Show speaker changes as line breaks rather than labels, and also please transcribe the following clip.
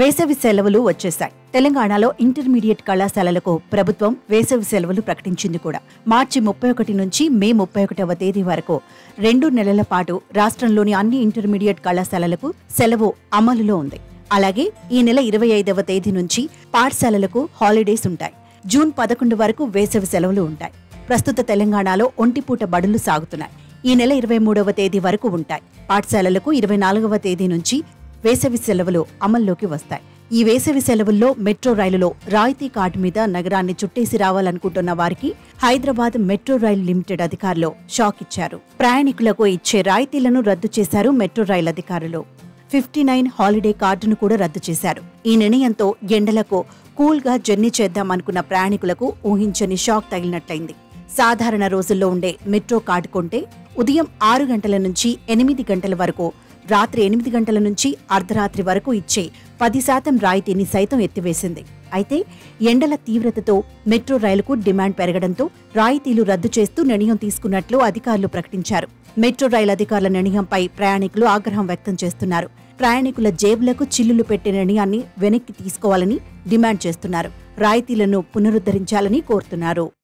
వేసవి సెలవులు వచ్చేశాయి తెలంగాణలో ఇంటర్మీడియట్ కళాశాలలకు ప్రభుత్వం వేసవి సెలవులు ప్రకటించింది కూడా మార్చి ముప్పై ఒకటి నుంచి మే ముప్పై ఒకటవ తేదీ వరకు రెండు నెలల పాటు రాష్ట్రంలోని అన్ని ఇంటర్మీడియట్ కళాశాలలకు సెలవు అమలులో ఉంది అలాగే ఈ నెల ఇరవై ఐదవ తేదీ నుంచి పాఠశాలలకు హాలిడేస్ ఉంటాయి జూన్ పదకొండు వరకు వేసవి సెలవులు ఉంటాయి ప్రస్తుత తెలంగాణలో ఒంటిపూట బడులు సాగుతున్నాయి ఈ నెల ఇరవై మూడవ తేదీ వరకు ఉంటాయి పాఠశాలలకు ఇరవై నాలుగవ తేదీ నుంచి వేసవి సెలవులు అమల్లోకి వస్తాయి ఈ వేసవి సెలవుల్లో మెట్రో రైలులో రాయితీ కార్డు మీద నగరాన్ని చుట్టేసి రావాలనుకుంటున్న వారికి హైదరాబాద్ మెట్రో రైలు లిమిటెడ్ అధికారులు షాక్ ఇచ్చారు ప్రయాణికులకు ఇచ్చే రాయితీలను రద్దు చేశారు మెట్రో రైలు అధికారులు ఫిఫ్టీ నైన్ హాలిడే కార్డును కూడా రద్దు చేశారు ఈ నిర్ణయంతో ఎండలకు కూల్ గా జర్నీ చేద్దామనుకున్న ప్రయాణికులకు ఊహించని షాక్ తగిలినట్లయింది సాధారణ రోజుల్లో ఉండే మెట్రో కార్డు కొంటే ఉదయం ఆరు గంటల నుంచి ఎనిమిది గంటల వరకు రాత్రి ఎనిమిది గంటల నుంచి అర్ధరాత్రి వరకు ఇచ్చే పది శాతం రాయితీని సైతం ఎత్తివేసింది అయితే ఎండల తీవ్రతతో మెట్రో రైలుకు డిమాండ్ పెరగడంతో రాయితీలు రద్దు చేస్తూ నిర్ణయం తీసుకున్నట్లు అధికారులు ప్రకటించారు మెట్రో రైలు అధికారుల నిర్ణయంపై ప్రయాణికులు ఆగ్రహం వ్యక్తం చేస్తున్నారు ప్రయాణికుల జేబులకు చిల్లులు పెట్టే నిర్ణయాన్ని వెనక్కి తీసుకోవాలని డిమాండ్ చేస్తున్నారు రాయితీలను పునరుద్ధరించాలని కోరుతున్నారు